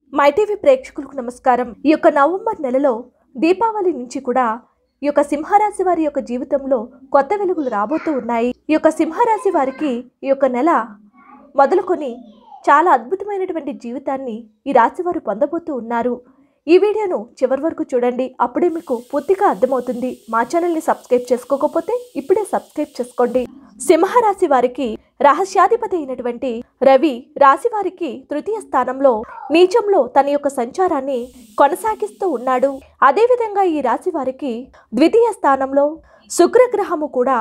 my TV ప్రేక్షకులకు నమస్కారం ఈ యొక్క నవంబర్ నెలలో దీపావళి నుంచి కూడా ఈ యొక్క సింహరాశి వారి యొక్క జీవితంలో కొత్త వెలుగులు రాబోతూ ఉన్నాయి ఈ యొక్క సింహరాశి వారికి ఈ యొక్క నెల మొదలుకొని చాలా అద్భుతమైనటువంటి జీవితాన్ని ఈ రాశి వారు పొందబోతూ ఉన్నారు ఈ వీడియోను చివరి వరకు చూడండి అప్పుడే మీకు పూర్తిగా అర్థమవుతుంది మా ఛానల్ని సబ్స్క్రైబ్ చేసుకోకపోతే ఇప్పుడే సబ్స్క్రైబ్ చేసుకోండి సింహరాశి వారికి రహస్యాధిపతి అయినటువంటి రవి రాశి వారికి తృతీయ స్థానంలో నీచంలో తన యొక్క సంచారాన్ని కొనసాగిస్తూ ఉన్నాడు అదేవిధంగా ఈ రాశి వారికి ద్వితీయ స్థానంలో శుక్రగ్రహము కూడా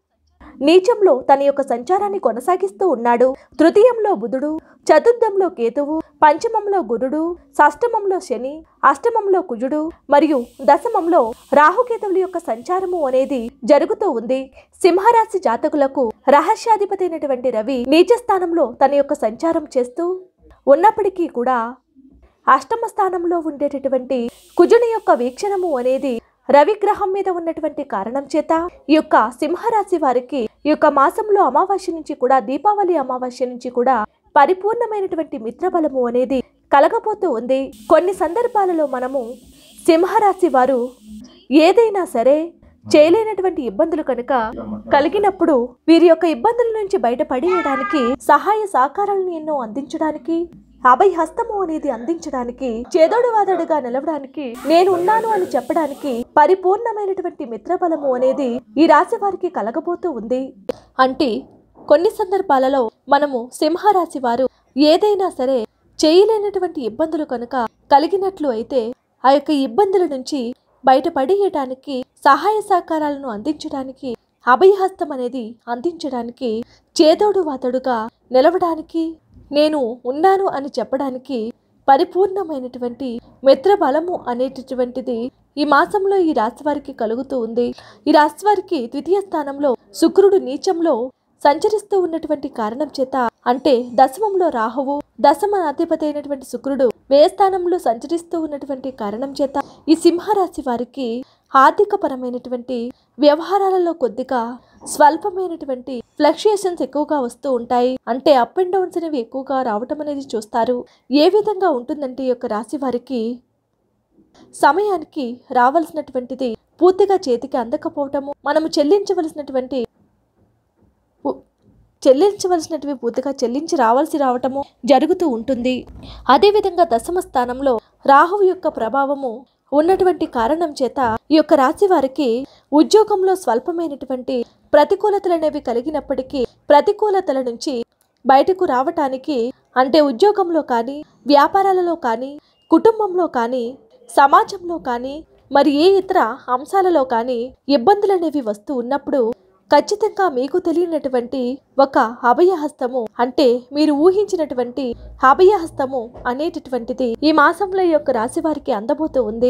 నీచంలో తన యొక్క సంచారాన్ని కొనసాగిస్తూ ఉన్నాడు తృతీయంలో బుధుడు చతుర్థంలో కేతువు పంచమంలో గురుడు షష్టమంలో శని అష్టమంలో కుజుడు మరియు దశమంలో రాహుకేతువుల యొక్క సంచారము అనేది జరుగుతూ ఉంది సింహరాశి జాతకులకు రహస్యాధిపతి అయినటువంటి రవి నీచ స్థానంలో తన యొక్క సంచారం చేస్తూ ఉన్నప్పటికీ కూడా అష్టమ స్థానంలో ఉండేటటువంటి కుజుని యొక్క వీక్షణము అనేది రవి గ్రహం మీద ఉన్నటువంటి కారణం చేత ఈ యొక్క సింహరాశి వారికి ఈ యొక్క మాసంలో అమావాస్య నుంచి కూడా దీపావళి అమావాస్య నుంచి కూడా పరిపూర్ణమైనటువంటి మిత్రబలము అనేది కలగబోతూ ఉంది కొన్ని సందర్భాలలో మనము సింహరాశి వారు ఏదైనా సరే చేయలేనటువంటి ఇబ్బందులు కనుక కలిగినప్పుడు వీరి యొక్క ఇబ్బందుల నుంచి బయటపడేయడానికి సహాయ సహకారాలను ఎన్నో అందించడానికి అభయ హస్తము అనేది అందించడానికి చేదోడు వాదడుగా నిలవడానికి నేను ఉన్నాను అని చెప్పడానికి పరిపూర్ణమైనటువంటి మిత్రబలము అనేది ఈ రాశి వారికి కలగబోతూ ఉంది అంటే కొన్ని సందర్భాలలో మనము సింహరాశి వారు ఏదైనా సరే చేయలేనటువంటి ఇబ్బందులు కనుక కలిగినట్లు అయితే ఆ యొక్క ఇబ్బందుల నుంచి బయటపడేయటానికి సహాయ సహకారాలను అందించడానికి అభయహస్తం అనేది అందించడానికి చేదోడు వాతడుగా నిలవడానికి నేను ఉన్నాను అని చెప్పడానికి పరిపూర్ణమైనటువంటి మిత్ర బలము అనేటటువంటిది ఈ మాసంలో ఈ రాశి వారికి కలుగుతూ ఉంది ఈ రాశి వారికి ద్వితీయ స్థానంలో శుక్రుడు నీచంలో సంచరిస్తూ ఉన్నటువంటి కారణం చేత అంటే దశమంలో రాహువు దశమ అధిపతి అయినటువంటి శుక్రుడు వ్యయస్థానంలో సంచరిస్తూ ఉన్నటువంటి కారణం చేత ఈ సింహరాశి వారికి ఆర్థిక పరమైనటువంటి వ్యవహారాలలో కొద్దిగా స్వల్పమైనటువంటి ఫ్లక్చుయేషన్స్ ఎక్కువగా వస్తూ ఉంటాయి అంటే అప్ అండ్ డౌన్స్ అనేవి ఎక్కువగా రావటం అనేది చూస్తారు ఏ విధంగా ఉంటుందంటే ఈ యొక్క రాశి వారికి సమయానికి రావాల్సినటువంటిది పూర్తిగా చేతికి అందకపోవటము మనము చెల్లించవలసినటువంటి పు- చెల్లించవలసినటివి పూర్తిగా చెల్లించి రావాల్సి రావటము జరుగుతూ ఉంటుంది అదేవిధంగా దశమ స్థానంలో రాహువు యొక్క ప్రభావము ఉన్నటువంటి కారణం చేత ఈ యొక్క రాశి వారికి ఉద్యోగంలో స్వల్పమైనటువంటి ప్రతికూలతలు అనేవి కలిగినప్పటికీ ప్రతికూలతల నుంచి బయటకు రావటానికి అంటే ఉద్యోగంలో కానీ వ్యాపారాలలో కానీ కుటుంబంలో కానీ సమాజంలో కానీ మరి ఏ ఇతర అంశాలలో కానీ ఇబ్బందులు అనేవి వస్తూ ఉన్నప్పుడు ఖచ్చితంగా మీకు తెలియనటువంటి ఒక అభయహస్తము అంటే మీరు ఊహించినటువంటి అభయహస్తము అనేటటువంటిది ఈ మాసంలో ఈ యొక్క రాశి వారికి అందబోతూ ఉంది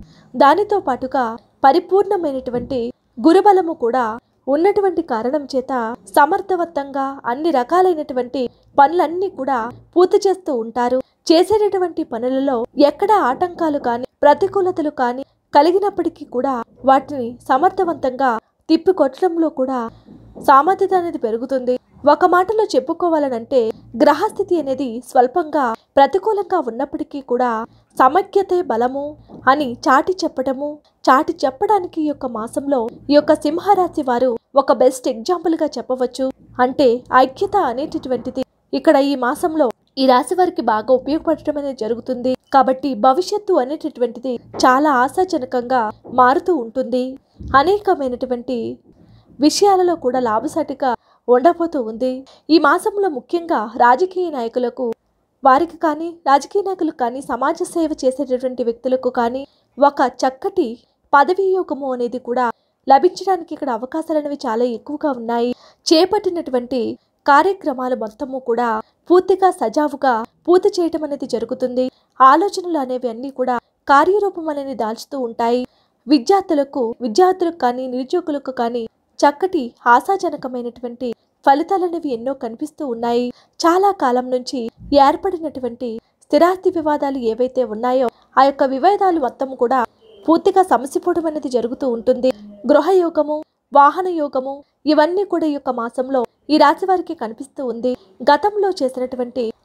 దానితో పాటుగా పరిపూర్ణమైనటువంటి గురుబలము కూడా ఉన్నటువంటి కారణం చేత సమర్థవంతంగా అన్ని రకాలైనటువంటి పనులన్నీ కూడా పూర్తి చేస్తూ ఉంటారు చేసేటటువంటి పనులలో ఎక్కడ ఆటంకాలు కానీ ప్రతికూలతలు కానీ కలిగినప్పటికీ కూడా వాటిని సమర్థవంతంగా తిప్పి కొట్టడంలో కూడా సామర్థ్యత అనేది పెరుగుతుంది ఒక మాటలో చెప్పుకోవాలనంటే గ్రహస్థితి అనేది స్వల్పంగా ప్రతికూలంగా ఉన్నప్పటికీ కూడా సమైక్యతే బలము అని చాటి చెప్పటము చాటి చెప్పడానికి ఈ యొక్క మాసంలో ఈ యొక్క సింహరాశి వారు ఒక బెస్ట్ ఎగ్జాంపుల్ గా చెప్పవచ్చు అంటే ఐక్యత అనేటటువంటిది ఇక్కడ ఈ మాసంలో ఈ రాశి వారికి బాగా ఉపయోగపడటం అనేది జరుగుతుంది కాబట్టి భవిష్యత్తు అనేటటువంటిది చాలా ఆశాజనకంగా మారుతూ ఉంటుంది అనేకమైనటువంటి విషయాలలో కూడా లాభసాటిగా ఉండబోతూ ఉంది ఈ మాసంలో ముఖ్యంగా రాజకీయ నాయకులకు వారికి కానీ రాజకీయ నాయకులకు కానీ సమాజ సేవ చేసేటటువంటి వ్యక్తులకు కానీ ఒక చక్కటి పదవీ యోగము అనేది కూడా లభించడానికి ఇక్కడ అవకాశాలు అనేవి చాలా ఎక్కువగా ఉన్నాయి చేపట్టినటువంటి కార్యక్రమాలు మొత్తము కూడా పూర్తిగా సజావుగా పూర్తి చేయటం అనేది జరుగుతుంది ఆలోచనలు అనేవి అన్నీ కూడా కార్యరూపం అనేది దాల్చుతూ ఉంటాయి విద్యార్థులకు విద్యార్థులకు కానీ నిరుద్యోగులకు కానీ చక్కటి ఆశాజనకమైనటువంటి ఫలితాలనేవి ఎన్నో కనిపిస్తూ ఉన్నాయి చాలా కాలం నుంచి ఏర్పడినటువంటి స్థిరాస్తి వివాదాలు ఏవైతే ఉన్నాయో ఆ యొక్క వివాదాలు మొత్తం కూడా పూర్తిగా సమసిపోవడం అనేది జరుగుతూ ఉంటుంది గృహయోగము వాహన యోగము ఇవన్నీ కూడా ఈ యొక్క మాసంలో ఈ రాశి వారికి కనిపిస్తూ ఉంది గతంలో చేసినటువంటి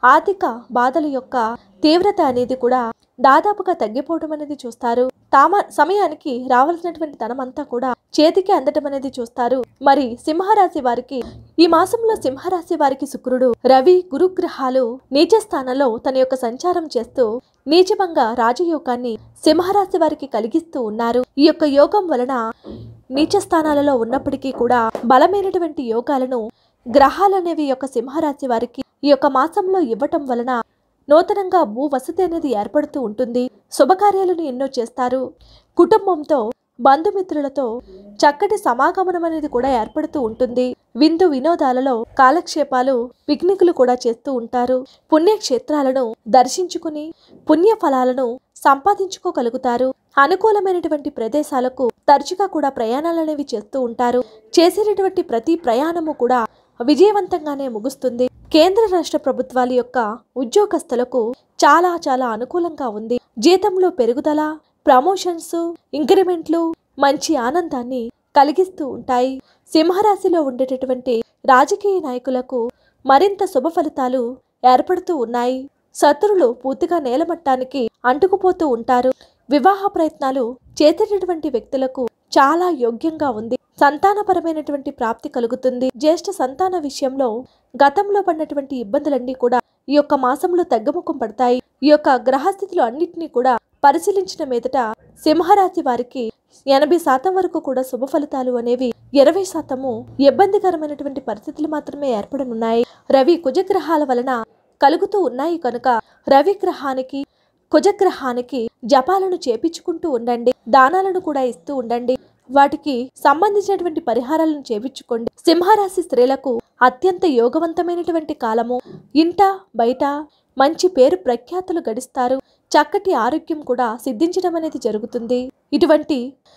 ఆర్థిక బాధల యొక్క తీవ్రత అనేది కూడా దాదాపుగా తగ్గిపోవడం అనేది చూస్తారు తామ సమయానికి రావాల్సినటువంటి ధనమంతా కూడా చేతికి అందటం అనేది చూస్తారు మరి సింహరాశి వారికి ఈ మాసంలో సింహరాశి వారికి శుక్రుడు రవి గురుగ్రహాలు నీచ స్థానంలో తన యొక్క సంచారం చేస్తూ నీచభంగా రాజయోగాన్ని సింహరాశి వారికి కలిగిస్తూ ఉన్నారు ఈ యొక్క యోగం వలన నీచ స్థానాలలో ఉన్నప్పటికీ కూడా బలమైనటువంటి యోగాలను గ్రహాలనేవి యొక్క సింహరాశి వారికి ఈ యొక్క మాసంలో ఇవ్వటం వలన నూతనంగా భూ వసతి అనేది ఏర్పడుతూ ఉంటుంది శుభకార్యాలను ఎన్నో చేస్తారు కుటుంబంతో బంధుమిత్రులతో చక్కటి సమాగమనం అనేది కూడా ఏర్పడుతూ ఉంటుంది విందు వినోదాలలో కాలక్షేపాలు పిక్నిక్లు కూడా చేస్తూ ఉంటారు పుణ్యక్షేత్రాలను దర్శించుకుని పుణ్య ఫలాలను సంపాదించుకోగలుగుతారు అనుకూలమైనటువంటి ప్రదేశాలకు తరచుగా కూడా ప్రయాణాలనేవి చేస్తూ ఉంటారు చేసేటటువంటి ప్రతి ప్రయాణము కూడా విజయవంతంగానే ముగుస్తుంది కేంద్ర రాష్ట్ర ప్రభుత్వాల యొక్క ఉద్యోగస్తులకు చాలా చాలా అనుకూలంగా ఉంది జీతంలో పెరుగుదల ప్రమోషన్స్ ఇంక్రిమెంట్లు మంచి ఆనందాన్ని కలిగిస్తూ ఉంటాయి సింహరాశిలో ఉండేటటువంటి రాజకీయ నాయకులకు మరింత శుభ ఫలితాలు ఏర్పడుతూ ఉన్నాయి శత్రులు పూర్తిగా నేలమట్టానికి అంటుకుపోతూ ఉంటారు వివాహ ప్రయత్నాలు చేసేటటువంటి వ్యక్తులకు చాలా యోగ్యంగా ఉంది సంతానపరమైనటువంటి ప్రాప్తి కలుగుతుంది జ్యేష్ఠ సంతాన విషయంలో గతంలో పడినటువంటి ఇబ్బందులన్నీ కూడా ఈ యొక్క మాసంలో తగ్గముఖం పడతాయి ఈ యొక్క గ్రహస్థితులు అన్నిటినీ కూడా పరిశీలించిన మీదట సింహరాశి వారికి ఎనభై శాతం వరకు కూడా శుభ ఫలితాలు అనేవి ఇరవై శాతము ఇబ్బందికరమైనటువంటి పరిస్థితులు మాత్రమే ఏర్పడనున్నాయి రవి కుజగ్రహాల వలన కలుగుతూ ఉన్నాయి కనుక రవి గ్రహానికి కుజగ్రహానికి జపాలను చేపించుకుంటూ ఉండండి దానాలను కూడా ఇస్తూ ఉండండి వాటికి సంబంధించినటువంటి పరిహారాలను చేపించుకోండి సింహరాశి స్త్రీలకు అత్యంత యోగవంతమైనటువంటి కాలము ఇంట బయట మంచి పేరు ప్రఖ్యాతులు గడిస్తారు చక్కటి ఆరోగ్యం కూడా సిద్ధించడం అనేది జరుగుతుంది ఇటువంటి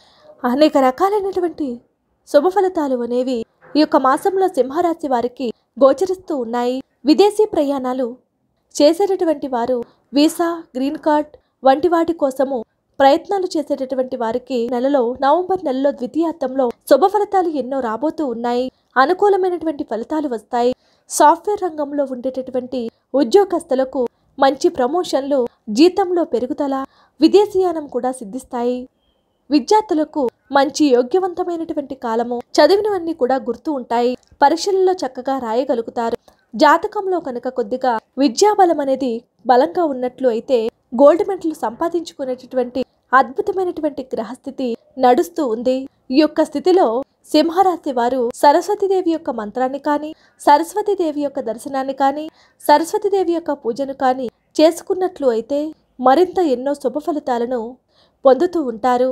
అనేక రకాలైనటువంటి శుభ ఫలితాలు అనేవి ఈ యొక్క మాసంలో సింహరాశి వారికి గోచరిస్తూ ఉన్నాయి విదేశీ ప్రయాణాలు చేసేటటువంటి వారు వీసా గ్రీన్ కార్డ్ వంటి వాటి కోసము ప్రయత్నాలు చేసేటటువంటి వారికి నెలలో నవంబర్ నెలలో ద్వితీయార్థంలో శుభ ఫలితాలు ఎన్నో రాబోతూ ఉన్నాయి అనుకూలమైనటువంటి ఫలితాలు వస్తాయి సాఫ్ట్వేర్ రంగంలో ఉండేటటువంటి ఉద్యోగస్తులకు మంచి ప్రమోషన్లు జీతంలో పెరుగుదల విదేశీయానం కూడా సిద్ధిస్తాయి విద్యార్థులకు మంచి యోగ్యవంతమైనటువంటి కాలము చదివినవన్నీ కూడా గుర్తు ఉంటాయి పరీక్షలలో చక్కగా రాయగలుగుతారు జాతకంలో కనుక కొద్దిగా విద్యాబలం అనేది బలంగా ఉన్నట్లు అయితే గోల్డ్ మెడల్ సంపాదించుకునేటటువంటి అద్భుతమైనటువంటి గ్రహస్థితి నడుస్తూ ఉంది ఈ యొక్క స్థితిలో సింహరాశి వారు సరస్వతీదేవి యొక్క మంత్రాన్ని కానీ సరస్వతీదేవి యొక్క దర్శనాన్ని కానీ సరస్వతీదేవి యొక్క పూజను కానీ చేసుకున్నట్లు అయితే మరింత ఎన్నో శుభ ఫలితాలను పొందుతూ ఉంటారు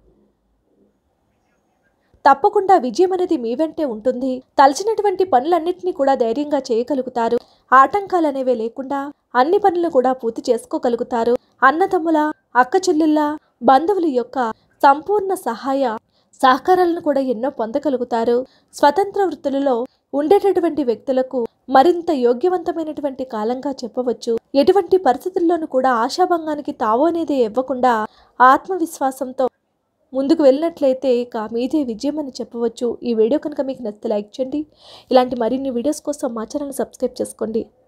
తప్పకుండా విజయం అనేది మీ వెంటే ఉంటుంది తలచినటువంటి పనులన్నింటినీ కూడా ధైర్యంగా చేయగలుగుతారు ఆటంకాలు అనేవే లేకుండా అన్ని పనులు కూడా పూర్తి చేసుకోగలుగుతారు అన్నదమ్ముల అక్క చెల్లెళ్ళ బంధువుల యొక్క సంపూర్ణ సహాయ సహకారాలను కూడా ఎన్నో పొందగలుగుతారు స్వతంత్ర వృత్తులలో ఉండేటటువంటి వ్యక్తులకు మరింత యోగ్యవంతమైనటువంటి కాలంగా చెప్పవచ్చు ఎటువంటి పరిస్థితుల్లోనూ కూడా ఆశాభంగానికి తావు అనేది ఇవ్వకుండా ఆత్మవిశ్వాసంతో ముందుకు వెళ్ళినట్లయితే ఇక మీదే విజయం అని చెప్పవచ్చు ఈ వీడియో కనుక మీకు నచ్చితే లైక్ చేయండి ఇలాంటి మరిన్ని వీడియోస్ కోసం మా ఛానల్ సబ్స్క్రైబ్ చేసుకోండి